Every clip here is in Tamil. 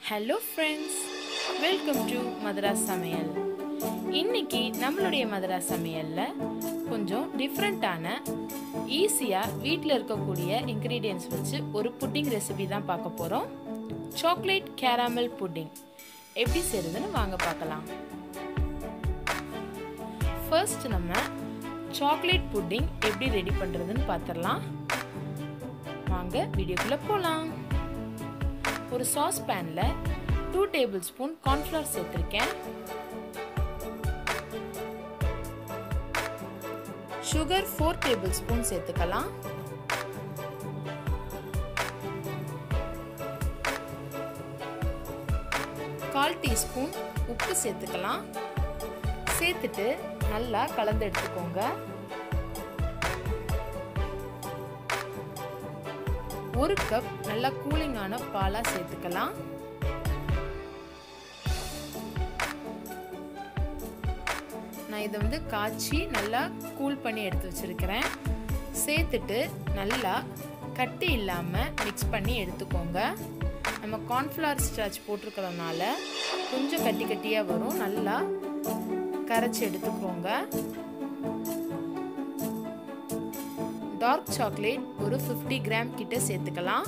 ஹலோ ஃப்ரெண்ட்ஸ் வெல்கம் டு மதுராஸ் சமையல் இன்னைக்கு நம்மளுடைய மதுராஸ் சமையலில் கொஞ்சம் டிஃப்ரெண்ட்டான ஈஸியாக வீட்டில் இருக்கக்கூடிய இன்க்ரீடியன்ஸ் வச்சு ஒரு புட்டிங் ரெசிபி தான் பார்க்க போகிறோம் சாக்லேட் கேராமல் புட்டிங் எப்படி செய்கிறதுன்னு வாங்க பார்க்கலாம் ஃபர்ஸ்ட் நம்ம சாக்லேட் புட்டிங் எப்படி ரெடி பண்ணுறதுன்னு பார்த்துடலாம் வாங்க வீடியோக்குள்ளே போகலாம் ஒரு சாஸ் பேனில் டூ டேபிள் ஸ்பூன் கார்ன்ஃப்ளவர் சேர்த்துருக்கேன் சுகர் ஃபோர் டேபிள் ஸ்பூன் சேர்த்துக்கலாம் கால் டீஸ்பூன் உப்பு சேர்த்துக்கலாம் சேர்த்துட்டு நல்லா கலந்து எடுத்துக்கோங்க ஒரு கப் நல்லா கூலிங்கான பாலா சேர்த்துக்கலாம் நான் இதை வந்து காய்ச்சி நல்லா கூல் பண்ணி எடுத்து வச்சிருக்கிறேன் சேர்த்துட்டு நல்லா கட்டி இல்லாமல் மிக்ஸ் பண்ணி எடுத்துக்கோங்க நம்ம கார்ன்ஃப்ளவர் ஸ்டார்ச் போட்டிருக்கிறதுனால கொஞ்சம் கட்டி கட்டியாக வரும் நல்லா கரைச்சி எடுத்துக்கோங்க டார்க் சாக்லேட் ஒரு ஃபிஃப்டி கிராம் கிட்ட சேர்த்துக்கலாம்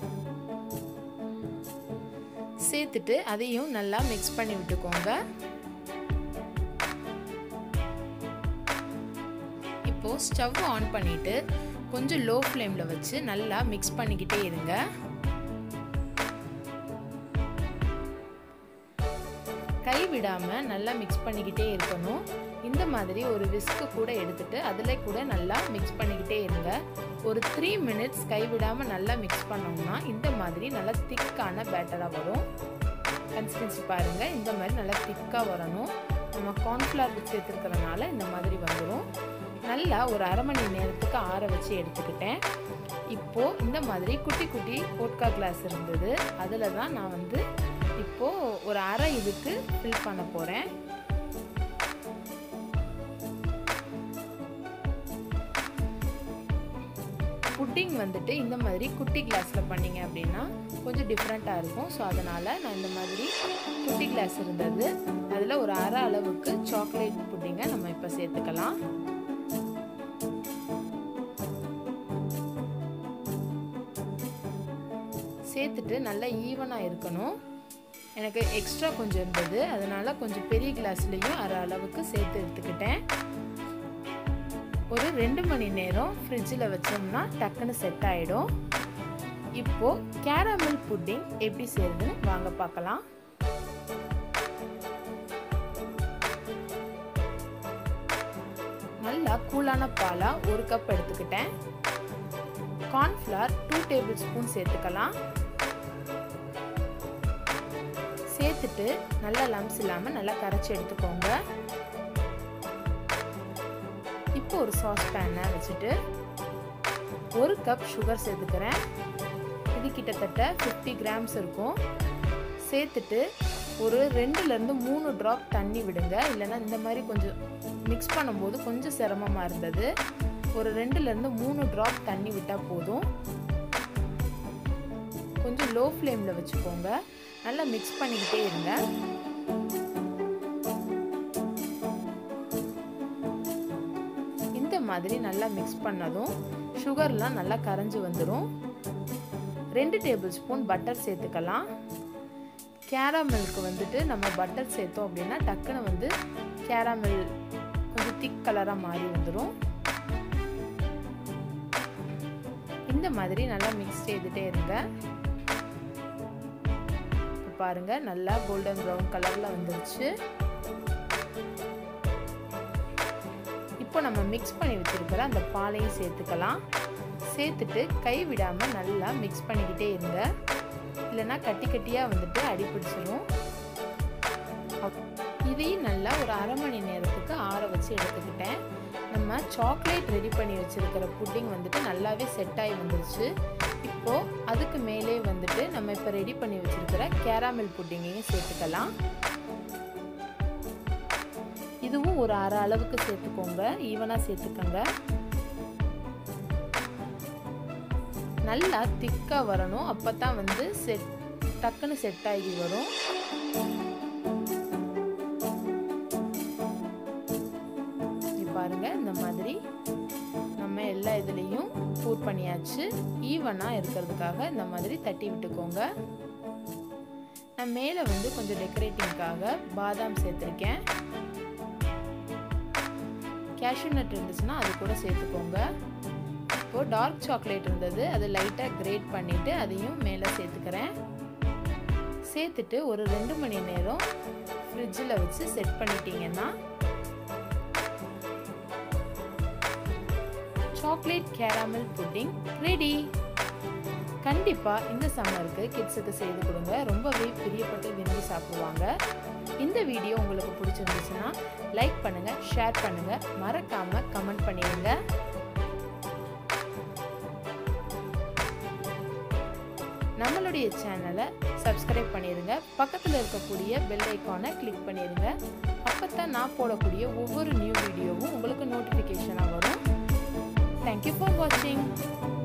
சேர்த்துட்டு அதையும் நல்லா மிக்ஸ் பண்ணி விட்டுக்கோங்க இப்போ ஸ்டவ் ஆன் பண்ணிட்டு கொஞ்சம் லோ ஃப்ளேமில் வச்சு நல்லா மிக்ஸ் பண்ணிக்கிட்டே இருங்க கை விடாமல் நல்லா மிக்ஸ் பண்ணிக்கிட்டே இருக்கணும் இந்த மாதிரி ஒரு விஸ்க்கு கூட எடுத்துட்டு அதில் கூட நல்லா மிக்ஸ் பண்ணிக்கிட்டே இருங்க ஒரு த்ரீ மினிட்ஸ் கைவிடாமல் நல்லா மிக்ஸ் பண்ணோம்னா இந்த மாதிரி நல்லா திக்கான பேட்டராக வரும் கன்சிஸ்டன்சி பாருங்கள் இந்த மாதிரி நல்லா திக்காக வரணும் நம்ம கார்ன்ஃப்ளவர் சேர்த்துருக்கிறதுனால இந்த மாதிரி வந்துடும் நல்லா ஒரு அரை மணி நேரத்துக்கு ஆற வச்சு எடுத்துக்கிட்டேன் இப்போது இந்த மாதிரி குட்டி குட்டி ஓட்கா கிளாஸ் இருந்தது அதில் தான் நான் வந்து இப்போது ஒரு அரை இதுக்கு ஃபில் பண்ண போகிறேன் புட்டிங் வந்துட்டு இந்த மாதிரி குட்டி கிளாஸில் பண்ணிங்க அப்படின்னா கொஞ்சம் டிஃப்ரெண்ட்டாக இருக்கும் ஸோ அதனால் நான் இந்த மாதிரி குட்டி கிளாஸ் இருந்தது அதில் ஒரு அரை அளவுக்கு சாக்லேட் புட்டிங்கை நம்ம இப்போ சேர்த்துக்கலாம் சேர்த்துட்டு நல்லா ஈவனாக இருக்கணும் எனக்கு எக்ஸ்ட்ரா கொஞ்சம் இருந்தது அதனால் கொஞ்சம் பெரிய கிளாஸ்லேயும் அரை அளவுக்கு சேர்த்து எடுத்துக்கிட்டேன் ஒரு ரெண்டு மணி நேரம் ஃப்ரிட்ஜில் வச்சோம்னா டக்குன்னு செட் ஆகிடும் இப்போது கேரமல் புட்டிங் எப்படி செய்யுதுன்னு வாங்க பார்க்கலாம் நல்லா கூலான பாலாக ஒரு கப் எடுத்துக்கிட்டேன் கார்ன்ஃப்ளவர் டூ டேபிள் ஸ்பூன் சேர்த்துக்கலாம் சேர்த்துட்டு நல்லா லம்ஸ் இல்லாமல் நல்லா கரைச்சி எடுத்துக்கோங்க இப்போ ஒரு சாஸ் பேனை வச்சுட்டு ஒரு கப் சுகர் சேர்த்துக்கிறேன் இது கிட்டத்தட்ட ஃபிஃப்டி கிராம்ஸ் இருக்கும் சேர்த்துட்டு ஒரு ரெண்டுலேருந்து மூணு ட்ராப் தண்ணி விடுங்க இல்லைன்னா இந்த மாதிரி கொஞ்சம் மிக்ஸ் பண்ணும்போது கொஞ்சம் சிரமமாக இருந்தது ஒரு ரெண்டுலேருந்து மூணு ட்ராப் தண்ணி விட்டால் போதும் கொஞ்சம் லோ ஃப்ளேமில் வச்சுக்கோங்க நல்லா மிக்ஸ் பண்ணிக்கிட்டே இருங்க இந்த மாதிரி நல்லா மிக்ஸ் பண்ணதும் சுகர்லாம் நல்லா கரைஞ்சி வந்துடும் ரெண்டு டேபிள் ஸ்பூன் பட்டர் சேர்த்துக்கலாம் கேராமெல்க்கு வந்துட்டு நம்ம பட்டர் சேர்த்தோம் அப்படின்னா டக்குன்னு வந்து கேராமெல் கொஞ்சம் திக் கலராக மாறி வந்துடும் இந்த மாதிரி நல்லா மிக்ஸ் செய்துட்டே இருங்க பாருங்க நல்லா கோல்டன் ப்ரௌன் கலரில் வந்துருச்சு இப்போ நம்ம மிக்ஸ் பண்ணி வச்சிருக்கிற அந்த பாலையும் சேர்த்துக்கலாம் சேர்த்துட்டு கை விடாமல் நல்லா மிக்ஸ் பண்ணிக்கிட்டே இருங்க இல்லைன்னா கட்டி கட்டியாக வந்துட்டு அடிப்பிடிச்சிடும் இதையும் நல்லா ஒரு அரை மணி நேரத்துக்கு ஆற வச்சு எடுத்துக்கிட்டேன் நம்ம சாக்லேட் ரெடி பண்ணி வச்சுருக்கிற புட்டிங் வந்துட்டு நல்லாவே செட் ஆகி வந்துருச்சு இப்போது அதுக்கு மேலே வந்துட்டு நம்ம இப்போ ரெடி பண்ணி வச்சுருக்கிற கேராமல் புட்டிங்கையும் சேர்த்துக்கலாம் இதுவும் ஒரு அரை அளவுக்கு சேர்த்துக்கோங்க ஈவனாக சேர்த்துக்கோங்க நல்லா திக்காக வரணும் அப்போ தான் வந்து செட் டக்குன்னு செட் ஆகி வரும் பாருங்க இந்த மாதிரி நம்ம எல்லா இதுலேயும் பூர் பண்ணியாச்சு ஈவனாக இருக்கிறதுக்காக இந்த மாதிரி தட்டி விட்டுக்கோங்க நான் மேலே வந்து கொஞ்சம் டெக்கரேட்டிங்காக பாதாம் சேர்த்துருக்கேன் கேஷ்யூ நட் இருந்துச்சுன்னா அது கூட சேர்த்துக்கோங்க இப்போது டார்க் சாக்லேட் இருந்தது அதை லைட்டாக கிரேட் பண்ணிவிட்டு அதையும் மேலே சேர்த்துக்கிறேன் சேர்த்துட்டு ஒரு ரெண்டு மணி நேரம் ஃப்ரிட்ஜில் வச்சு செட் பண்ணிட்டீங்கன்னா சாக்லேட் கேராமல் புட்டிங் ரெடி கண்டிப்பாக இந்த சம்மருக்கு கிட்ஸுக்கு செய்து கொடுங்க ரொம்பவே பிரியப்பட்டு விரும்பி சாப்பிடுவாங்க இந்த வீடியோ உங்களுக்கு பிடிச்சிருந்துச்சுன்னா லைக் பண்ணுங்கள் ஷேர் பண்ணுங்கள் மறக்காமல் கமெண்ட் பண்ணிடுங்க நம்மளுடைய சேனலை சப்ஸ்கிரைப் பண்ணிடுங்க பக்கத்தில் இருக்கக்கூடிய பெல் ஐக்கானை கிளிக் பண்ணிடுங்க அப்போ தான் நான் போடக்கூடிய ஒவ்வொரு நியூ வீடியோவும் உங்களுக்கு நோட்டிஃபிகேஷனாக வரும் தேங்க்யூ ஃபார் வாட்சிங்